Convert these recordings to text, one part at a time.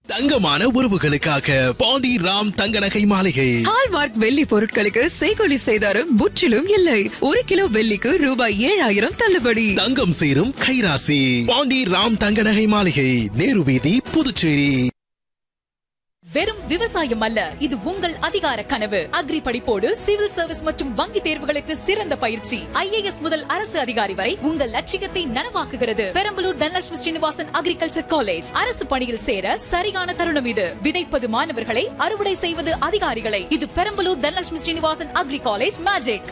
தங்கமான உறவுகளுக்காக பாண்டி ராம் தங்க நகை மாளிகை ஹால்மார்க் வெள்ளி பொருட்களுக்கு செய்கொலி செய்தாரும் முற்றிலும் இல்லை ஒரு கிலோ வெள்ளிக்கு ரூபாய் ஏழாயிரம் தள்ளுபடி தங்கம் சேரும் கைராசி பாண்டி ராம் தங்க நகை மாளிகை நேரு வீதி புதுச்சேரி வெறும் விவசாயம் அல்ல இது உங்கள் அதிகார கனவு அக்ரி படிப்போடு சிவில் சர்வீஸ் மற்றும் வங்கி தேர்வுகளுக்கு சிறந்த பயிற்சி ஐஏஎஸ் முதல் அரசு அதிகாரி வரை உங்கள் லட்சியத்தை நனவாக்குகிறது பெரம்பலூர் தனலட்சுமி ஸ்ரீனிவாசன் அக்ரிகல்ச்சர் காலேஜ் அரசு பணியில் சேர சரியான தருணம் இது விதைப்பது மாணவர்களை அறுவடை செய்வது அதிகாரிகளை இது Perambalur Dhanalakshmi Srinivasan agri college magic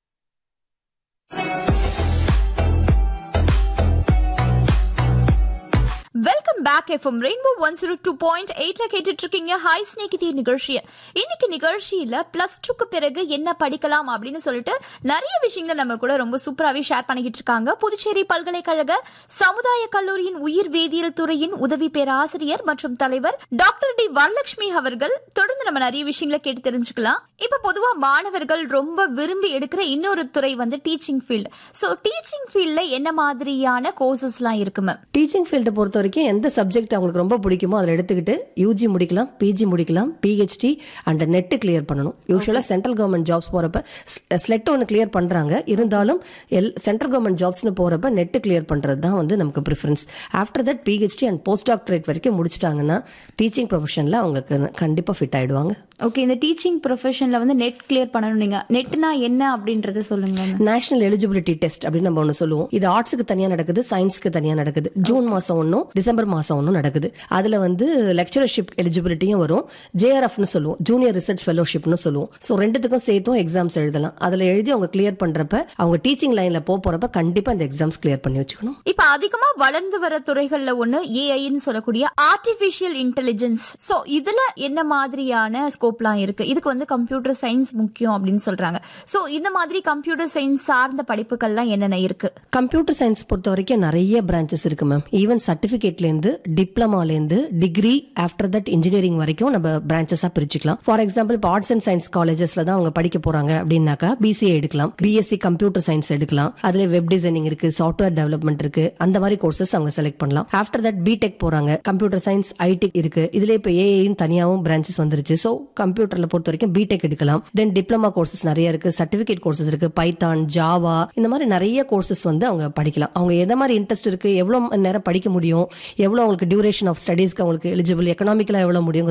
welcome back FM rainbow one zero two point எயிட்ல கேட்டுட்டு இருக்கீங்க ஹாய் ஸ்நேகிதி நிகழ்ச்சியை இன்னைக்கு நிகழ்ச்சியில பிளஸ் டூக்கு பிறகு என்ன படிக்கலாம் அப்படின்னு சொல்லிட்டு நிறைய விஷயங்களை நம்ம கூட ரொம்ப சூப்பராகவே ஷேர் பண்ணிக்கிட்டு இருக்காங்க புதுச்சேரி பல்கலைக்கழக சமுதாய கல்லூரியின் உயிர் வேதியியல் துறையின் உதவி பேராசிரியர் மற்றும் தலைவர் டாக்டர் டி வரலட்சுமி அவர்கள் தொடர்ந்து நம்ம நிறைய விஷயங்களை கேட்டு தெரிஞ்சுக்கலாம் இப்ப பொதுவா மாணவர்கள் ரொம்ப விரும்பி எடுக்கிற இன்னொரு துறை வந்து டீச்சிங் ஃபீல்டு ஸோ டீச்சிங் ஃபீல்ட்ல என்ன மாதிரியான கோர்சஸ்லாம் இருக்கு மேம் டீச்சிங் ஃபீல்டை பொறுத்த வரைக்கும் எந்த சப்ஜெக்ட் அவங்களுக்கு ரொம்ப பிடிக்குமோ அதில் எடுத்துக்கிட்டு யூஜி முடிக்கலாம் பிஜி முடிக்கலாம் பிஹெச்டி அண்ட் நெட்டு கிளியர் பண்ணணும் யூஸ்வலாக சென்ட்ரல் கவர்மெண்ட் ஜாப்ஸ் போகிறப்ப ஸ்லெட் ஒன்று கிளியர் பண்ணுறாங்க இருந்தாலும் எல் சென்ட்ரல் கவர்மெண்ட் ஜாப்ஸ்னு போகிறப்ப நெட்டு கிளியர் பண்ணுறது தான் வந்து நமக்கு preference after that PhD and post doctorate வரைக்கும் முடிச்சிட்டாங்கன்னா டீச்சிங் ப்ரொஃபஷனில் அவங்களுக்கு கண்டிப்பாக ஃபிட் ஆகிடுவாங்க ஓகே இந்த டீச்சிங் ப்ரொஃபஷனில் வந்து நெட் கிளியர் பண்ணணும் நீங்க நெட்னா என்ன அப்படின்றத சொல்லுங்க ma'am. நேஷனல் எலிஜிபிலிட்டி டெஸ்ட் அப்படின்னு நம்ம ஒன்று சொல்லுவோம் இது ஆர்ட்ஸுக்கு தனியாக நடக்குது சயின்ஸ்க்கு தனியாக நடக்குது ஜூன் மாதம் ஒன்றும் டிசம்பர் மாதம் ஒன்றும் நடக்குது அதில் வந்து லெக்சரர்ஷிப் எலிஜிபிலிட்டியும் வரும் ஜேஆர்எஃப்னு சொல்லுவோம் ஜூனியர் ரிசர்ச் ஃபெலோஷிப்னு சொல்லுவோம் ஸோ ரெண்டுத்துக்கும் சேர்த்தும் எக்ஸாம்ஸ் எழுதலாம் அதில் எழுதி அவங்க கிளியர் பண்ணுறப்ப அவங்க டீச்சிங் லைனில் போக போகிறப்ப கண்டிப்பாக இந்த எக்ஸாம்ஸ் கிளியர் பண்ணி வச்சுக்கணும் இப்ப அதிகமா வளர்ந்து வர துறைகள்ல ஒண்ணு ஏஐன்னு சொல்லக்கூடிய ஆர்டிபிஷியல் இன்டெலிஜென்ஸ் சோ இதுல என்ன மாதிரியான ஸ்கோப்லாம் இருக்கு இதுக்கு வந்து கம்ப்யூட்டர் சயின்ஸ் முக்கியம் அப்படின்னு சொல்றாங்க சோ இந்த மாதிரி கம்ப்யூட்டர் சயின்ஸ் சார்ந்த படிப்புகள்லாம் என்னென்ன இருக்கு கம்ப்யூட்டர் சயின்ஸ் பொறுத்த வரைக்கும் நிறைய பிரான்ச்சஸ் இருக்கு மேம் ஈவன் சர்டிஃபிகேட்லேருந்து டிப்ளமாலேருந்து டிகிரி ஆஃப்டர் தட் இன்ஜினியரிங் வரைக்கும் நம்ம பிரான்ச்சஸாக பிரிச்சுக்கலாம் ஃபார் எக்ஸாம்பிள் இப்போ ஆர்ட்ஸ் அண்ட் சயின்ஸ் காலேஜஸ்ல தான் அவங்க படிக்க போறாங்க அப்படின்னாக்கா பிசிஏ எடுக்கலாம் பிஎஸ்சி கம்ப்யூட்டர் சயின்ஸ் எடுக்கலாம் அதுல வெப் டிசைனிங் இருக்கு சாஃப்ட்வேர் டெவலப்மெண்ட் இருக்கு அந்த மாதிரி கோர்சஸ் அவங்க செலக்ட் பண்ணலாம் ஆஃப்டர் தட் பிடெக் போறாங்க கம்ப்யூட்டர் சயின்ஸ் ஐடி இருக்கு இதுல இப்போ ஏஐன்னு தனியாகவும் பிரான்ச்சஸ் வந்துருச்சு ஸோ கம்ப்யூட்டர்ல பொறுத்த வரைக்கும் பிடெக் எடுக்கலாம் தென் டிப்ளமா கோர்சஸ் நிறைய இருக்கு சர்டிஃபிகேட் கோர்சஸ் இருக்கு பைத்தான் ஜாவா இந்த மாதிரி நிறைய கோர்சஸ் வந்து அவங்க படிக்கலாம் அவங்க எந்த மாதிரி இன்ட்ரெஸ்ட் இருக்கு எவ்வளவு மணி நேரம் படிக்க முடியும் எவ்வளவு அவங்களுக்கு டியூரேஷன் ஆஃப் ஸ்டடீஸ்க்கு அவங்களுக்கு எலிஜிபிள் எக்கனாமிக்கலா எவ்வளவு முடியும்